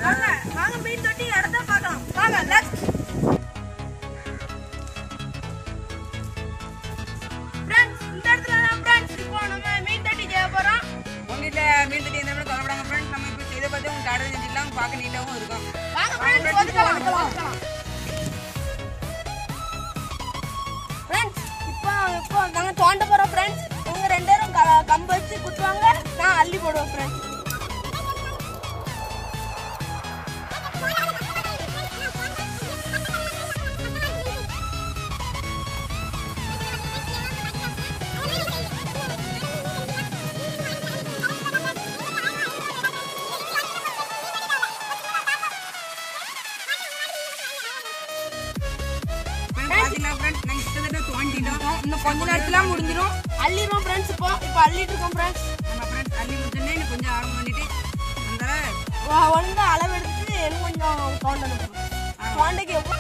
வாங்க வாங்க மீன் தொட்டி இடத்த பார்க்கலாம் வாங்க லெட்ஸ் ஃப்ரெண்ட்ஸ் இந்த இடத்துல தான் ஃப்ரெண்ட்ஸ் இப்போ நம்ம மீன் தொட்டி செய்ய போறோம் உங்ககிட்ட மீன் தட்டி எந்த மாதிரி கவலைப்படாங்க ஃப்ரெண்ட்ஸ் நம்ம இப்போ இதை பார்த்து உங்களுக்கு ஆர்டர் செஞ்சுக்கலாம் பார்க்க நீட்டாகவும் இருக்கும் வாங்க ஃப்ரெண்ட்ஸ் ஒதுக்கலாம் ஒதுக்கலாம் ஃப்ரெண்ட்ஸ் இப்போ இப்போ நாங்க தோண்ட போறோம் ஃப்ரெண்ட்ஸ் இவங்க ரெண்டு பேரும் க- கம்பு வச்சு குத்துவாங்க நான் அள்ளி போடுவேன் ஃப்ரெண்ட்ஸ் ஃப்ரெண்ட்ஸ் பார்த்தீங்களா ஃப்ரெண்ட்ஸ் நாங்கள் கிட்டத்தட்ட தோண்டிட்டோம் இன்னும் கொஞ்ச நேரத்தில் முடிஞ்சிடும் அள்ளிடுவோம் ஃப்ரெண்ட்ஸ் இப்போ இப்போ அள்ளிட்டு இருக்கோம் ஃப்ரெண்ட்ஸ் நம்ம ஃப்ரெண்ட்ஸ் அள்ளி முடிச்சோடனே இன்னும் கொஞ்சம் ஆழம் பண்ணிட்டு அந்த ஒழுங்கா அளவு எடுத்துட்டு இன்னும் கொஞ்சம் தோண்டணும் தோண்டைக்கு எவ்வளோ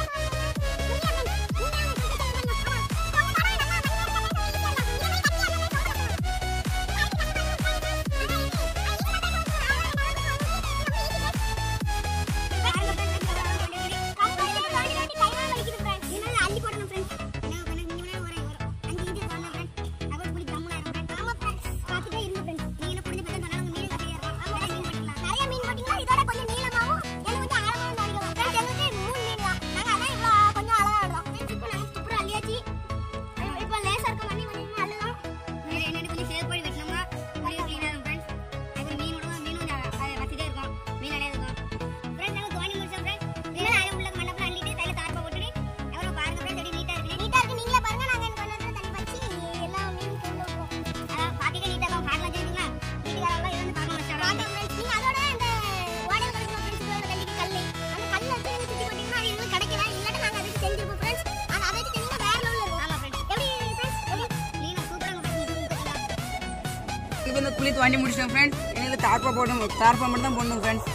இப்போ இந்த குழி தோண்டி முடிச்சிட்டோம் ஃப்ரெண்ட்ஸ் எங்களுக்கு தார்ப்பா போடணும் தார்ப்பா மட்டும் தான் போடணும் ஃப்ரெண்ட்ஸ்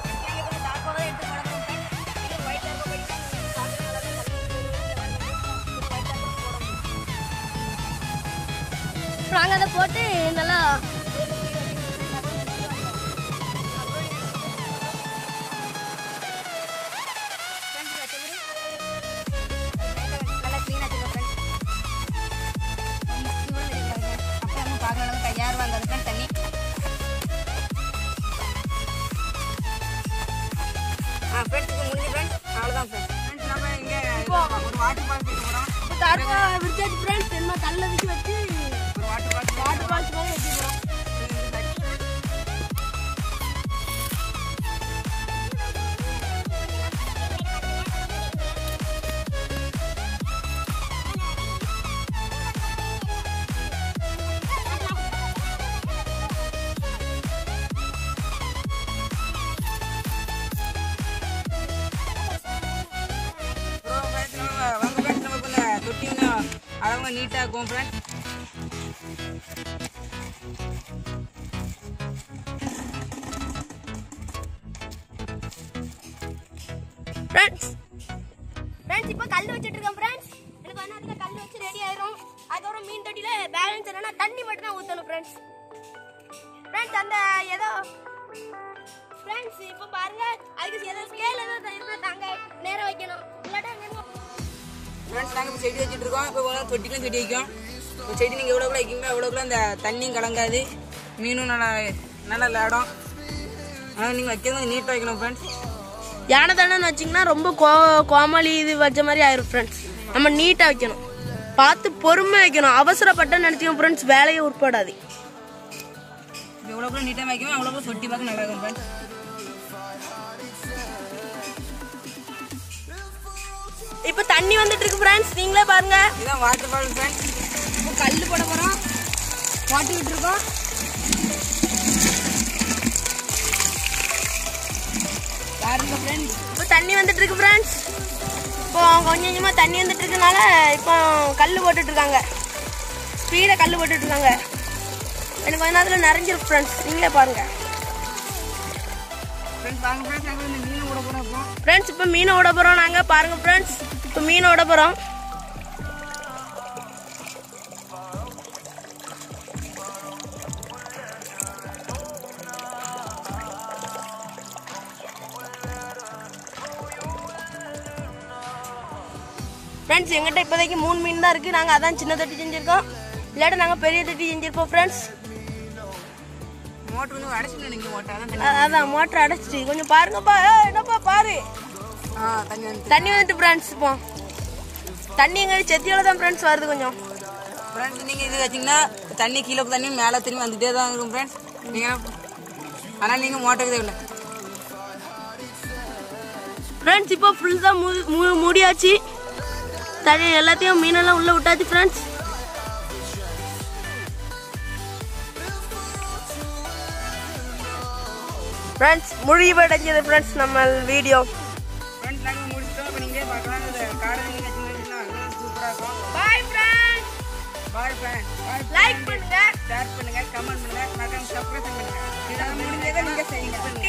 நாங்கள் அதை போட்டு நல்லா அப்புறம் நம்ம பார்க்குற அளவுக்கு கையாறு வாங்கிறதுக்கு தண்ணி ஆ ஃப்ரெண்ட்ஸ் இது முடிஞ்சு ஃப்ரெண்ட்ஸ் அவ்வளோதான் ஃப்ரெண்ட்ஸ் ஃப்ரெண்ட்ஸ் நம்ம இங்கே ஒரு வாட்டர் ஃபால்ஸ் வைக்க போகிறோம் இப்போ தரப்பா விரிச்சாச்சு ஃப்ரெண்ட்ஸ் என்ன கல்லை வச்சு வச்சு ஒரு வாட்டர் ஃபால்ஸ் வாட்டர் ஃபால்ஸ் மாதிரி வச்சு போகிறோம் அப்புறம் ஃப்ரெண்ட்ஸ் நம்ம வாங்க ஃப்ரெண்ட்ஸ் நம்ம இப்போ இந்த தொட்டி இன்னும் அளவுங்க நீட்டாக இருக்கும் ஃப்ரெண்ட்ஸ் ஃப்ரெண்ட்ஸ் ஃப்ரெண்ட்ஸ் இப்போ கல் வச்சுட்டு இருக்கேன் ஃப்ரெண்ட்ஸ் எனக்கு வந்து அதுக்கு கல் வச்சு ரெடி ஆயிரும் அதுக்கப்புறம் மீன் தொட்டியில பேலன்ஸ் என்னன்னா தண்ணி மட்டும் தான் ஊற்றணும் ஃப்ரெண்ட்ஸ் ஃப்ரெண்ட்ஸ் அந்த ஏதோ ஃப்ரெண்ட்ஸ் இப்போ பாருங்க அதுக்கு ஏதோ ஸ்கேல் ஏதோ இருந்தா தாங்க நேரம் வைக்கணும் இல்லாட்டா அங்க ஃப்ரெண்ட்ஸ் நாங்கள் இப்போ செடி வச்சுட்டு இருக்கோம் இப்போ போனால் தொட்டிலும் செடி வைக்கும் இப்போ செடி நீங்கள் எவ்வளோக்குள்ள வைக்கீங்களோ அவ்வளோக்குள்ள அந்த தண்ணியும் கலங்காது மீனும் நல்லா நல்லா விளையாடும் ஆனால் நீங்கள் வைக்கிறது கொஞ்சம் நீட்டாக வைக்கணும் ஃப்ரெண்ட்ஸ் யானை தானேன்னு வச்சிங்கன்னா ரொம்ப கோ கோமாளி இது வச்ச மாதிரி ஆயிரும் ஃப்ரெண்ட்ஸ் நம்ம நீட்டாக வைக்கணும் பார்த்து பொறுமை வைக்கணும் அவசரப்பட்ட நினச்சிக்கணும் ஃப்ரெண்ட்ஸ் வேலையை உட்படாது இப்போ எவ்வளோக்குள்ள நீட்டாக வைக்கணும் அவ்வளோக்குள்ள சொட்டி பார்க்க நல்லா இருக்கும் ஃப்ரெண்ட்ஸ் இப்போ தண்ணி வந்துட்டு இருக்கு ஃப்ரெண்ட்ஸ் நீங்களே பாருங்க இதுதான் வாட்டர் ஃபால் ஃப்ரெண்ட்ஸ் இப்போ கல் போட போகிறோம் மாட்டிக்கிட்டு இருக்கோம் பாருங்க ஃப்ரெண்ட்ஸ் இப்போ தண்ணி வந்துட்டு இருக்கு ஃப்ரெண்ட்ஸ் இப்போ கொஞ்சம் கொஞ்சமாக தண்ணி வந்துட்டு இருக்கனால இப்போ கல் போட்டுட்டு இருக்காங்க ஸ்பீடாக கல் போட்டுட்டு இருக்காங்க எனக்கு கொஞ்ச நேரத்தில் நிறைஞ்சிருக்கு ஃப்ரெண்ட்ஸ் நீங்களே பாருங்க ஃப்ரெண்ட்ஸ் வாங்க ஃப்ரெண்ட்ஸ் நாங்கள் இந்த மீன் விட போகிறோம் இப்போ ஃப்ரெண்ட்ஸ் இப்போ மீனை விட போகிறோம் நாங்கள் பாருங்க ஃப்ரெண்ட்ஸ் இப்போ மீனை விட போகிறோம் ஃப்ரெண்ட்ஸ் எங்கிட்ட இப்போதைக்கு மூணு மீன் தான் இருக்குது நாங்கள் அதான் சின்ன தொட்டி செஞ்சுருக்கோம் இல்லாட்டி நாங்கள் பெரிய தொட்டி செஞ்சுருப்போம் ஃப்ரெண்ட்ஸ் மோட்டர் வந்து அடைச்சிட்டு நினைக்க மோட்டர் அதான் தண்ணி அதான் மோட்டர் அடைச்சிட்டு கொஞ்சம் பாருங்கப்பா ஏய், என்னப்பா பாரு ஆ தண்ணி வந்து தண்ணி வந்துட்டு ஃப்ரெண்ட்ஸ் இப்போ தண்ணி எங்க செத்தியோட தான் ஃப்ரெண்ட்ஸ் வருது கொஞ்சம் ஃப்ரெண்ட்ஸ் நீங்கள் இது வச்சிங்கன்னா தண்ணி கீழே தண்ணி மேலே திரும்பி வந்துட்டே தான் இருக்கும் ஃப்ரெண்ட்ஸ் நீங்கள் ஆனால் நீங்கள் மோட்டருக்கு தேவையில்லை ஃப்ரெண்ட்ஸ் இப்போ ஃபுல்லாக மூ மூ- மூடியாச்சு தண்ணி எல்லாத்தையும் மீனெல்லாம் உள்ளே விட்டாச்சு ஃப்ரெண்ட்ஸ் ஃப்ரெண்ட்ஸ் முடிவடைஞ்சது ஃப்ரெண்ட்ஸ் நம்ம வீடியோ ஃப்ரெண்ட்ஸ் நாங்கள் முடிச்சிட்டோம் இப்போ நீங்களே பார்க்கலாம் இந்த காடை நீங்கள் வச்சுருந்தீங்கன்னா சூப்பராக இருக்கும் bye friends bye friend bye like பண்ணுங்க ஷேர் பண்ணுங்க கமெண்ட் பண்ணுங்க மறக்காம சப்ஸ்கிரைப் பண்ணுங்க இதெல்லாம் முடிஞ்சதை நீங்கள் செய்யுங்க